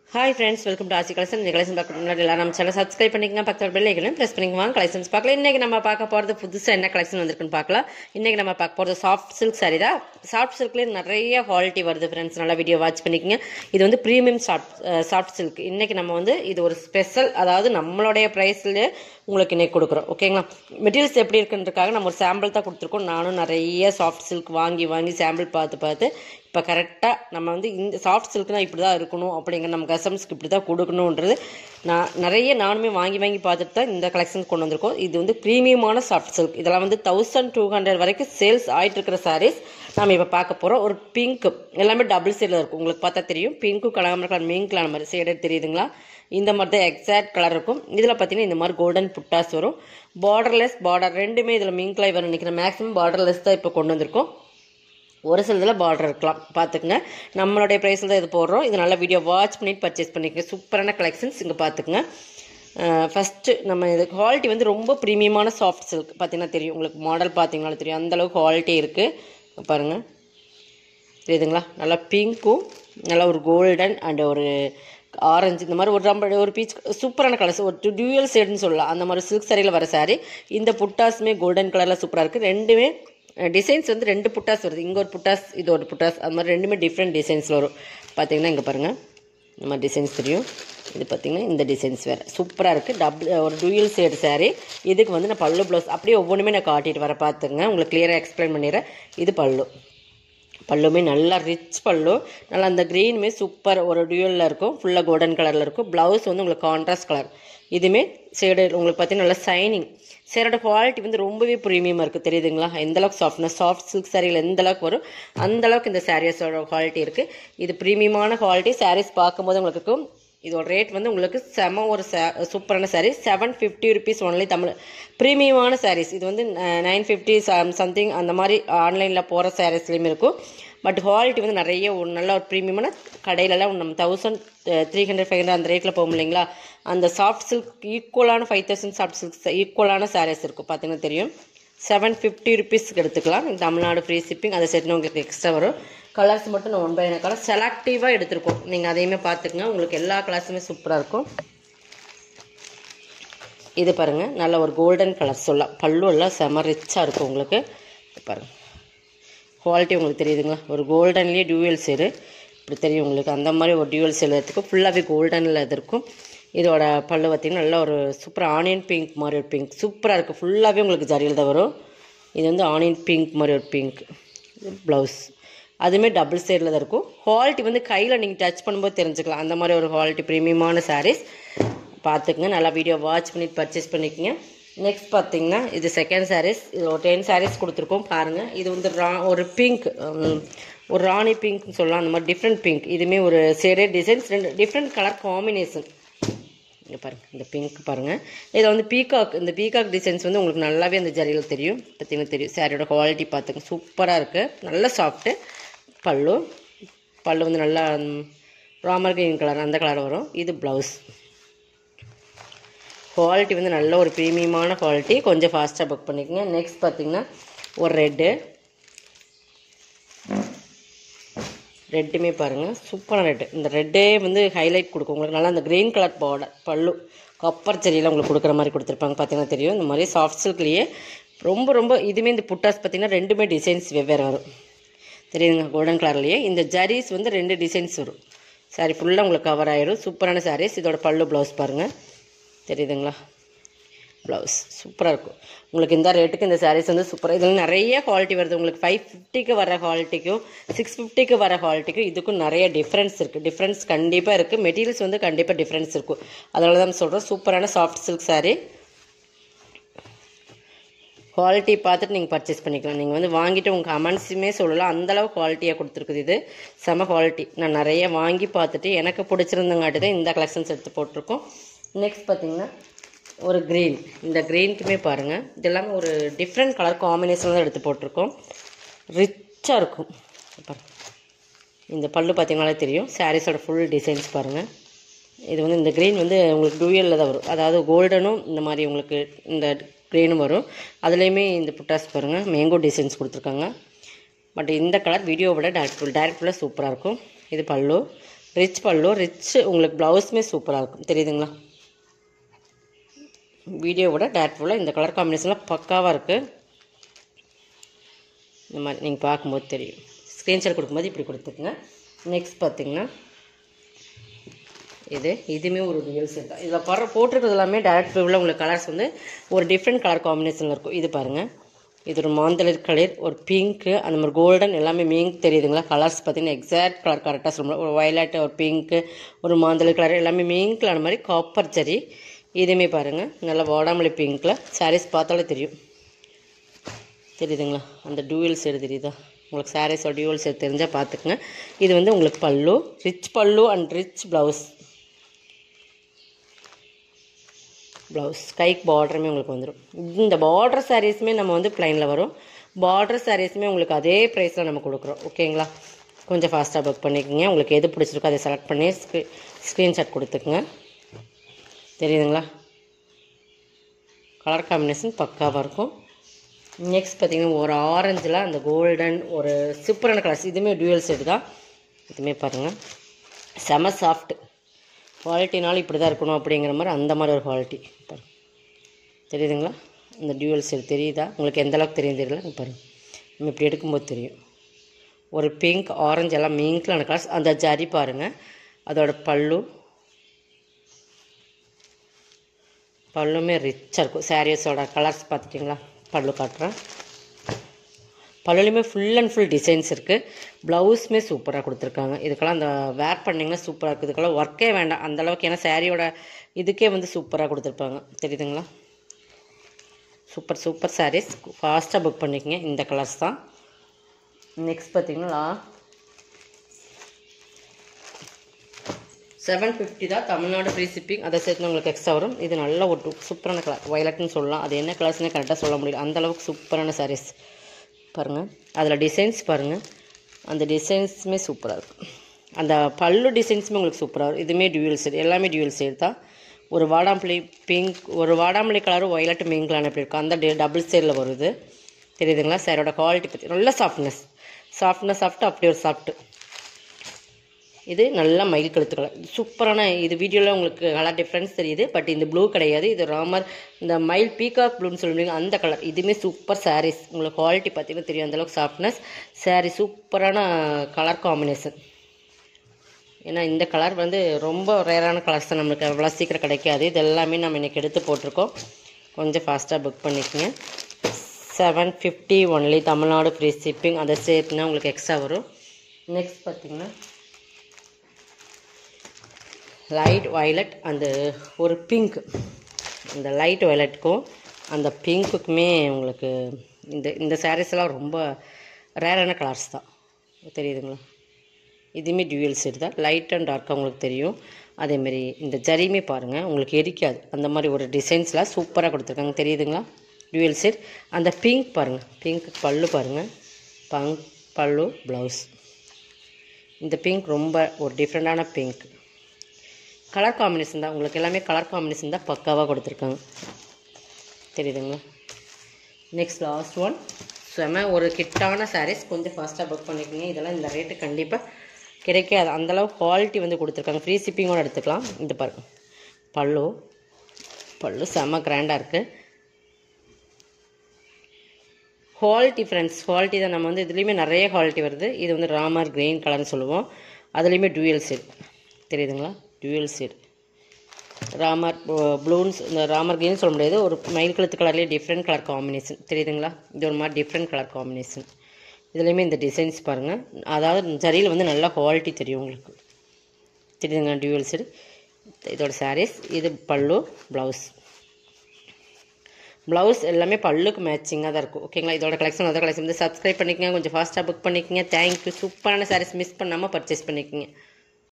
hi friends welcome to Aasi collection இந்த collection பார்க்க முன்னாடி எல்லாம் நம்ம சேனல் சப்ஸ்கிரைப் பண்ணிக்கங்க பக்கத்தில் பெல் ஐக்கனும் ப்ரெஸ் பண்ணிக்கோங்க கலெக்ஷன்ஸ் பார்க்கலாம் இன்றைக்கி நம்ம பார்க்க போகிறது புதுசாக என்ன கலெக்ஷன் வந்திருக்குன்னு பார்க்கலாம் இன்றைக்கி நம்ம பார்க்க போகிறது சாஃப்ட் சில்க் சாரி தான் சாஃப்ட் சில்க்லேயே நிறைய குவாலிட்டி வருது ஃப்ரெண்ட்ஸ் நல்லா வீடியோ வாட்ச் பண்ணிக்கங்க இது வந்து ப்ரீமியம் சாஃப்ட் சாஃப்ட் சில்க் இன்றைக்கி நம்ம வந்து இது ஒரு ஸ்பெஷல் அதாவது நம்மளுடைய ப்ரைஸ்லேயே உங்களுக்கு இன்னைக்கு கொடுக்குறோம் ஓகேங்களா மெட்டீரியல்ஸ் எப்படி இருக்குன்றதுக்காக நம்ம ஒரு சாம்பிள் தான் கொடுத்துருக்கோம் நானும் நிறைய சாஃப்ட் சில்க் வாங்கி வாங்கி சாம்பிள் பார்த்து பார்த்து இப்போ கரெக்டாக நம்ம வந்து இந்த சாஃப்ட் சில்க்னா இப்படி தான் இருக்கணும் அப்படிங்கிற நம்ம கஸ்டமர்ஸ்க்கு இப்படி தான் கொடுக்கணுன்றது நான் நிறைய நானுமே வாங்கி வாங்கி பார்த்துட்டு தான் இந்த கலெக்ஷன் கொண்டு வந்திருக்கோம் இது வந்து ப்ரீமியமான சாஃப்ட் சில்க் இதெல்லாம் வந்து தௌசண்ட் டூ ஹண்ட்ரட் வரைக்கும் சேல்ஸ் ஆகிட்டு இருக்கிற சாரீஸ் நம்ம இப்போ பார்க்க போகிறோம் ஒரு பிங்க் எல்லாமே டபுள் சைடில் இருக்கும் உங்களுக்கு பார்த்தா தெரியும் பிங்க்கும் கலர் கலர் மீன் கலர் மாதிரி ஷேடட் தெரியுதுங்களா இந்த மாதிரி தான் எக்ஸாக்ட் கலர் இருக்கும் இதில் பார்த்தீங்கன்னா இந்த மாதிரி கோல்டன் புட்டாஸ் வரும் பார்டர்லெஸ் பார்டர் ரெண்டுமே இதில் மீன்கலாய் வரும் நினைக்கிறேன் மேக்ஸிமம் பார்டர்லெஸ் தான் இப்போ கொண்டு வந்திருக்கோம் ஒரு சில இதில் பார்டர் இருக்கலாம் பார்த்துக்குங்க நம்மளுடைய ப்ரைஸில் தான் இது போடுறோம் இது நல்ல வீடியோ வாட்ச் பண்ணிட்டு பர்ச்சேஸ் பண்ணிக்கங்க சூப்பரான கலெக்ஷன்ஸ் இங்கே பார்த்துக்குங்க ஃபஸ்ட்டு நம்ம இது குவாலிட்டி வந்து ரொம்ப ப்ரீமியமான சாஃப்ட் சில்க் பார்த்தீங்கன்னா தெரியும் உங்களுக்கு மாடல் பார்த்தீங்கனாலும் தெரியும் அந்தளவுக்கு குவாலிட்டி இருக்குது பாருங்கள் தெரியுதுங்களா நல்லா பிங்க்கும் நல்லா ஒரு கோல்டன் அண்ட் ஒரு ஆரஞ்சு இந்த மாதிரி ஒரு ரொம்ப ஒரு பீச் சூப்பரான கலர்ஸ் ஒரு டியூயல் ஷேட்னு சொல்லலாம் அந்த மாதிரி சில்க் சாரியில் வர சாரி இந்த புட்டாஸுமே கோல்டன் கலரில் சூப்பராக இருக்குது ரெண்டுமே டிசைன்ஸ் வந்து ரெண்டு புட்டாஸ் வருது இங்கே ஒரு புட்டாஸ் இது ஒரு புட்டாஸ் அது மாதிரி ரெண்டுமே டிஃப்ரெண்ட் டிசைன்ஸில் வரும் பார்த்தீங்கன்னா இங்கே பாருங்கள் இந்த மாதிரி டிசைன்ஸ் தெரியும் இது பார்த்திங்கன்னா இந்த டிசைன்ஸ் வேறு சூப்பராக இருக்குது டபுள் ஒரு டூயல் ஷேடு சாரீ இதுக்கு வந்து நான் பல்லு ப்ளவுஸ் அப்படியே ஒவ்வொன்றுமே நான் காட்டிட்டு வர பார்த்துங்க உங்களுக்கு கிளியராக எக்ஸ்பிளைன் பண்ணிடுறேன் இது பல்லு பல்லுமே நல்லா ரிச் பல்லு நல்லா அந்த க்ரீனுமே சூப்பர் ஒரு டியூலில் இருக்கும் ஃபுல்லாக கோல்டன் கலரில் இருக்கும் ப்ளவுஸ் வந்து உங்களுக்கு கான்ட்ராஸ்ட் கலர் இதுவுமே ஷேடு உங்களுக்கு பார்த்தீங்கன்னா நல்லா சைனிங் சேரோட குவாலிட்டி வந்து ரொம்பவே ப்ரீமியமாக இருக்குது தெரியுதுங்களா எந்தளவுக்கு சாஃப்ட்னஸ் சாஃப்ட் சில்க் சாரியில் எந்த அளவுக்கு வரும் அந்தளவுக்கு இந்த சாரீஸோட குவாலிட்டி இருக்குது இது ப்ரீமியமான குவாலிட்டி சாரீஸ் பார்க்கும்போது உங்களுக்கு இருக்கும் இதோட ரேட் வந்து உங்களுக்கு செம ஒரு சூப்பரான sari seven fifty rupees only Tamil ப்ரீமியமான சாரீஸ் இது வந்து நைன் ஃபிஃப்டி சம்திங் அந்த மாதிரி ஆன்லைனில் போகிற சாரீஸ்லேயுமே இருக்கும் பட் குவாலிட்டி வந்து நிறைய ஒரு நல்ல ஒரு ப்ரீமியமான கடையிலலாம் நம்ம thousand three hundred five hundred அந்த ரேட்டில் போகும் இல்லைங்களா அந்த சாஃப்ட் சில்க் ஈக்குவலான ஃபைவ் தௌசண்ட் சாஃப்ட் சில்க் ஈக்குவலான சாரீஸ் இருக்கும் பார்த்தீங்கன்னா தெரியும் செவன் ஃபிஃப்டி ருபீஸ்க்கு எடுத்துக்கலாம் தமிழ்நாடு ஃப்ரீ ஷிப்பிங் அதை செட்னு உங்களுக்கு எக்ஸ்ட்ரா வரும் கலர்ஸ் மட்டும் நான் ஒன் பை கலர் செலக்டிவாக எடுத்திருக்கோம் நீங்கள் அதையுமே பார்த்துக்குங்க உங்களுக்கு எல்லா கலர்ஸுமே சூப்பராக இருக்கும் இது பாருங்கள் நல்ல ஒரு கோல்டன் கலர் சொல்லலாம் பல்லு எல்லாம் செம ரிச்சாக இருக்கும் உங்களுக்கு பாருங்கள் குவாலிட்டி உங்களுக்கு தெரியுதுங்களா ஒரு கோல்டன்லேயே டியூவல் சேரு இப்படி தெரியும் உங்களுக்கு அந்த மாதிரி ஒரு டியூவல் சேல் இருக்கும் ஃபுல்லாகவே கோல்டனில் இது இருக்கும் இதோட பல்லு பார்த்திங்கன்னா நல்ல ஒரு சூப்பர் ஆனியன் பிங்க் மாதிரி ஒரு பிங்க் சூப்பராக இருக்குது ஃபுல்லாகவே உங்களுக்கு ஜரியில் தான் வரும் இது வந்து ஆனியன் பிங்க் மாதிரி ஒரு பிங்க் ப்ளவுஸ் அதுவுமே டபுள் சைடில் தான் இருக்கும் குவாலிட்டி வந்து கையில் நீங்கள் டச் பண்ணும்போது தெரிஞ்சுக்கலாம் அந்த மாதிரி ஒரு குவாலிட்டி ப்ரீமியமான சாரீஸ் பார்த்துக்குங்க நல்லா வீடியோ வாட்ச் பண்ணிட்டு பர்ச்சேஸ் பண்ணிக்கோங்க நெக்ஸ்ட் பார்த்தீங்கன்னா இது செகண்ட் சாரீஸ் இது ஒரு டென் சாரீஸ் கொடுத்துருக்கோம் பாருங்கள் இது வந்து ரா ஒரு பிங்க் ஒரு ராணி பிங்க்னு சொல்லலாம் அந்த மாதிரி டிஃப்ரெண்ட் பிங்க் இதுவுமே ஒரு சேரே டிசைன்ஸ் ரெண்டு டிஃப்ரெண்ட் கலர் காம்பினேஷன் இங்கே பாருங்கள் இந்த பிங்க் பாருங்கள் இதில் வந்து பீகாக் இந்த பீகாக் டிசைன்ஸ் வந்து உங்களுக்கு நல்லாவே அந்த ஜரியில் தெரியும் பார்த்தீங்கன்னா தெரியும் சாரியோட குவாலிட்டி பார்த்துங்க சூப்பராக இருக்குது நல்ல சாஃப்ட்டு பல்லு பல்லு வந்து நல்லா ராமர் கிரீன் கலர் அந்த கலர் வரும் இது ப்ளவுஸ் குவாலிட்டி வந்து நல்ல ஒரு ப்ரீமியமான குவாலிட்டி கொஞ்சம் ஃபாஸ்ட்டாக புக் பண்ணிக்கோங்க நெக்ஸ்ட் பார்த்தீங்கன்னா ஒரு ரெட்டு ரெட்டுமே பாருங்கள் சூப்பரான ரெட்டு இந்த ரெட்டே வந்து ஹைலைட் கொடுக்கும் உங்களுக்கு நல்லா அந்த க்ரீன் கலர் பார்டர் பல்லு கப்பர் செடியில் உங்களுக்கு கொடுக்குற மாதிரி கொடுத்துருப்பாங்க பார்த்தீங்கன்னா தெரியும் இந்த மாதிரி சாஃப்ட் சில்க்லேயே ரொம்ப ரொம்ப இதுவுமே இந்த புட்டாஸ் பார்த்திங்கன்னா ரெண்டுமே டிசைன்ஸ் வெவ்வேறு வரும் தெரியுதுங்க கோல்டன் கலர்லேயே இந்த ஜரீஸ் வந்து ரெண்டு டிசைன்ஸ் வரும் சாரி ஃபுல்லாக உங்களுக்கு கவர் ஆயிடும் சூப்பரான சாரீஸ் இதோட பல்லு ப்ளவுஸ் பாருங்கள் தெரியுதுங்களா ப்ளவுஸ் சூப்பராக இருக்கும் உங்களுக்கு இந்த ரேட்டுக்கு இந்த சாரீஸ் வந்து சூப்பராக இதில் நிறைய குவாலிட்டி வருது உங்களுக்கு ஃபைவ் ஃபிஃப்டிக்கு வர குவாலிட்டிக்கும் சிக்ஸ் ஃபிஃப்டிக்கு வர குவாலிட்டிக்கும் இதுக்கும் நிறைய டிஃப்ரென்ஸ் இருக்குது டிஃப்ரென்ஸ் கண்டிப்பாக இருக்குது மெட்டீரியல்ஸ் வந்து கண்டிப்பாக டிஃப்ரென்ஸ் இருக்கும் அதனால தான் சொல்கிறோம் சூப்பரான சாஃப்ட் சில்க் சாரீ குவாலிட்டி பார்த்துட்டு நீங்கள் பர்ச்சேஸ் பண்ணிக்கலாம் நீங்கள் வந்து வாங்கிட்டு உங்கள் கமெண்ட்ஸுமே சொல்லலாம் அந்தளவு குவாலிட்டியாக கொடுத்துருக்குது இது செம குவாலிட்டி நான் நிறைய வாங்கி பார்த்துட்டு எனக்கு பிடிச்சிருந்தங்காட்டி தான் இந்த கலெக்ஷன்ஸ் எடுத்து போட்டிருக்கோம் நெக்ஸ்ட் பார்த்தீங்கன்னா ஒரு க்ரீன் இந்த க்ரீனுக்குமே பாருங்கள் இது எல்லாமே ஒரு டிஃப்ரெண்ட் கலர் காம்பினேஷன் தான் எடுத்து போட்டிருக்கோம் ரிச்சாக இருக்கும் பாருங்கள் இந்த பல்லு பார்த்தீங்கனாலே தெரியும் சாரீஸோட ஃபுல் டிசைன்ஸ் பாருங்கள் இது வந்து இந்த க்ரீன் வந்து உங்களுக்கு டூயலில் தான் வரும் அதாவது கோல்டனும் இந்த மாதிரி உங்களுக்கு இந்த க்ரீனும் வரும் அதுலேயுமே இந்த புட்டாஸ் பாருங்கள் மேங்கோ டிசைன்ஸ் கொடுத்துருக்காங்க பட் இந்த கலர் வீடியோ விட டேரக்ட் ஃபுல் டேரக்ட் ஃபுல்லாக சூப்பராக இருக்கும் இது பல்லு ரிச் பல்லு ரிச் உங்களுக்கு ப்ளவுஸுமே சூப்பராக இருக்கும் தெரியுதுங்களா வீடியோவோட டேரக்ட் இந்த கலர் காம்பினேஷன்லாம் பக்காவாக இருக்குது இந்த மாதிரி நீங்கள் பார்க்கும்போது தெரியும் ஸ்க்ரீன்ஷாட் கொடுக்கும்போது இப்படி கொடுத்துக்குங்க நெக்ஸ்ட் பார்த்தீங்கன்னா இது இதுவுமே ஒரு ரியல் செட் தான் இதில் பர போட்டிருக்கிறது எல்லாமே டேரக்ட் வியூவில் உங்களுக்கு கலர்ஸ் வந்து ஒரு டிஃப்ரெண்ட் கலர் காம்பினேஷனில் இருக்கும் இது பாருங்கள் இது ஒரு மாந்தளிர் கலர் ஒரு பிங்க்கு அந்த மாதிரி கோல்டன் எல்லாமே மீங்க் தெரியுதுங்களா கலர்ஸ் பார்த்தீங்கன்னா எக்ஸாக்ட் கலர் கரெக்டாக சொல்ல ஒரு வயலட் ஒரு பிங்க்கு ஒரு மாந்தளிர் கலர் எல்லாமே மீங்க்கில் அந்த மாதிரி காப்பர் ஜரி இதுவுமே பாருங்கள் நல்லா வாடாமல்லி பிங்க்கில் சாரீஸ் பார்த்தாலே தெரியும் தெரியுதுங்களா அந்த டூயல் சைடு தெரியுதா உங்களுக்கு சாரீஸோட டியூவல் சைடு தெரிஞ்சால் பார்த்துக்குங்க இது வந்து உங்களுக்கு பல்லு ரிச் பல்லு அண்ட் ரிச் ப்ளவுஸ் ப்ளவுஸ் கைக்கு பார்டருமே உங்களுக்கு வந்துடும் இந்த பார்டர் சாரீஸுமே நம்ம வந்து ப்ளைனில் வரும் பார்டர் சாரீஸுமே உங்களுக்கு அதே ப்ரைஸில் நம்ம கொடுக்குறோம் ஓகேங்களா கொஞ்சம் ஃபாஸ்ட்டாக புக் பண்ணிக்கோங்க உங்களுக்கு எது பிடிச்சிருக்கோ அதை செலக்ட் பண்ணி ஸ்க்ரீ ஸ்க்ரீன்ஷாட் கொடுத்துக்குங்க தெரியுதுங்களா கலர் காம்பினேஷன் பக்காவாக இருக்கும் நெக்ஸ்ட் பார்த்தீங்கன்னா ஒரு ஆரஞ்சில் அந்த கோல்டன் ஒரு சூப்பரான கலர்ஸ் இதுவுமே டியூவல் செட் தான் இதுவுமே பாருங்கள் செம சாஃப்ட் குவாலிட்டினாலும் இப்படி தான் இருக்கணும் அப்படிங்கிற மாதிரி அந்த மாதிரி ஒரு குவாலிட்டி பாருங்க தெரியுதுங்களா இந்த டியூவல் செட் தெரியுதா உங்களுக்கு எந்த அளவுக்கு தெரியும் தெரியல இங்க பாருங்க நம்ம இப்படி எடுக்கும்போது தெரியும் ஒரு பிங்க் ஆரஞ்சு எல்லாம் மிங்க்லான கலர்ஸ் அந்த ஜரி பாருங்கள் அதோட பல்லு பல்லுமே ரிச்சாக இருக்கும் சாரீஸோட கலர்ஸ் பார்த்துட்டிங்களா பல்லு காட்டுறேன் பல்லுலையுமே ஃபுல் அண்ட் ஃபுல் டிசைன்ஸ் இருக்குது ப்ளவுஸுமே சூப்பராக கொடுத்துருக்காங்க இதுக்கெல்லாம் அந்த வேர் பண்ணிங்கன்னா சூப்பராக இருக்குது இதுக்கெல்லாம் ஒர்க்கே வேண்டாம் அந்த அளவுக்கு ஏன்னா சாரியோட இதுக்கே வந்து சூப்பராக கொடுத்துருப்பாங்க தெரியுதுங்களா சூப்பர் சூப்பர் சாரீஸ் ஃபாஸ்ட்டாக புக் பண்ணிக்கங்க இந்த கலர்ஸ் தான் நெக்ஸ்ட் பார்த்தீங்கன்னா செவன் ஃபிஃப்டி தான் தமிழ்நாடு ஃப்ரீ ஷிப்பிங் அதை சேர்த்து உங்களுக்கு எக்ஸ்ட்ரா வரும் இது நல்ல ஒரு சூப்பரான கலர் வயலட்னு சொல்லலாம் அது என்ன கலர்ஸ்னே கரெக்டாக சொல்ல முடியல அந்த அளவுக்கு சூப்பரான சாரீஸ் பாருங்கள் அதில் டிசைன்ஸ் பாருங்கள் அந்த டிசைன்ஸுமே சூப்பராக இருக்கும் அந்த பல்லு டிசைன்ஸுமே உங்களுக்கு சூப்பராக இருக்கும் இதுவுமே டியூவல் சைடு எல்லாமே டியூவல் சைடு தான் ஒரு வாடாமல்லி பிங்க் ஒரு வாடாமல்லி கலரும் ஒயலட் மிங்க்லான எப்படி இருக்கும் அந்த டபுள் சைடில் வருது தெரியுதுங்களா சாரோட குவாலிட்டி பற்றி நல்ல சாஃப்ட்னஸ் சாஃப்ட்னஸ் சாஃப்ட்டு அப்படி ஒரு சாஃப்ட்டு இது நல்ல மயில் கழுத்து கலர் சூப்பரான இது வீடியோவில் உங்களுக்கு கலர் டிஃப்ரென்ஸ் தெரியுது பட் இந்த ப்ளூ கிடையாது இது ராமர் இந்த மயில் பீகாக் ப்ளூன்னு சொல்லுவீங்க அந்த கலர் இதுவுமே சூப்பர் சாரீஸ் உங்களுக்கு குவாலிட்டி பார்த்தீங்கன்னா தெரியும் அந்தளவுக்கு சாஃப்ட்னஸ் சாரீ சூப்பரான கலர் காம்பினேஷன் ஏன்னா இந்த கலர் வந்து ரொம்ப ரேரான கலர்ஸ் தான் நம்மளுக்கு அவ்வளோ சீக்கிரம் கிடைக்காது இது எல்லாமே நம்ம இன்றைக்கி எடுத்து போட்டிருக்கோம் கொஞ்சம் ஃபாஸ்ட்டாக புக் பண்ணிக்கோங்க seven fifty only Tamil Nadu free shipping அதை சேர்த்துனா உங்களுக்கு எக்ஸ்ட்ரா வரும் நெக்ஸ்ட் பார்த்தீங்கன்னா லைட் வயலட் அந்த ஒரு பிங்க் இந்த லைட் வயலட்டுக்கும் அந்த பிங்க்குக்குமே உங்களுக்கு இந்த இந்த சாரீஸ்லாம் ரொம்ப ரேரான கலர்ஸ் தான் தெரியுதுங்களா இதுவுமே டியூயல் செட் தான் லைட் அண்ட் டார்க்காக உங்களுக்கு தெரியும் அதேமாரி இந்த ஜரியுமே பாருங்கள் உங்களுக்கு எரிக்காது அந்த மாதிரி ஒரு டிசைன்ஸ்லாம் சூப்பராக கொடுத்துருக்காங்க தெரியுதுங்களா டியூயல் செட் அந்த பிங்க் பாருங்கள் பிங்க் பல்லு பாருங்கள் பங் பல்லு ப்ளவுஸ் இந்த பிங்க் ரொம்ப ஒரு டிஃப்ரெண்ட்டான பிங்க் கலர் காம்பினேஷன் தான் உங்களுக்கு எல்லாமே கலர் காம்பினேஷன் தான் பக்காவாக கொடுத்துருக்காங்க தெரியுதுங்களா நெக்ஸ்ட் லாஸ்ட் ஒன் செம ஒரு கிட்டான சாரீஸ் கொஞ்சம் ஃபாஸ்ட்டாக புக் பண்ணிக்கோங்க இதெல்லாம் இந்த ரேட்டு கண்டிப்பாக கிடைக்காது அந்தளவு குவாலிட்டி வந்து கொடுத்துருக்காங்க ஃப்ரீ ஷிப்பிங்கோடு எடுத்துக்கலாம் இந்த பாருங்க பல்லு பல்லு செம்ம கிராண்டாக இருக்குது குவாலிட்டி ஃப்ரெண்ட்ஸ் குவாலிட்டி தான் நம்ம வந்து இதுலேயுமே நிறைய குவாலிட்டி வருது இது வந்து ராமர் கிரீன் கலர்னு சொல்லுவோம் அதுலேயுமே டூயல் சீட் தெரியுதுங்களா டூயல் சீட் ராமர் ப்ளூன்ஸ் இந்த ராமர் கிரீன் சொல்ல முடியாது ஒரு மயில் கழுத்து கலர்லேயே டிஃப்ரெண்ட் கலர் காம்பினேஷன் தெரியுதுங்களா இது ஒரு மாதிரி டிஃப்ரெண்ட் கலர் காம்பினேஷன் இதுலேயுமே இந்த டிசைன்ஸ் பாருங்கள் அதாவது ஜரியில் வந்து நல்லா குவாலிட்டி தெரியும் உங்களுக்கு தெரியுதுங்களா டியூவல் சைடு இதோட சாரீஸ் இது பல்லு ப்ளவுஸ் ப்ளவுஸ் எல்லாமே பல்லுக்கு மேட்சிங்காக தான் இருக்கும் ஓகேங்களா இதோட கலெக்ஷன் அதோட கலெக்ஷன் வந்து சப்ஸ்கிரைப் பண்ணிக்கங்க கொஞ்சம் ஃபாஸ்ட்டாக புக் பண்ணிக்கங்க தேங்க்யூ சூப்பரான சாரீஸ் மிஸ் பண்ணாமல் பர்ச்சேஸ் பண்ணிக்கங்க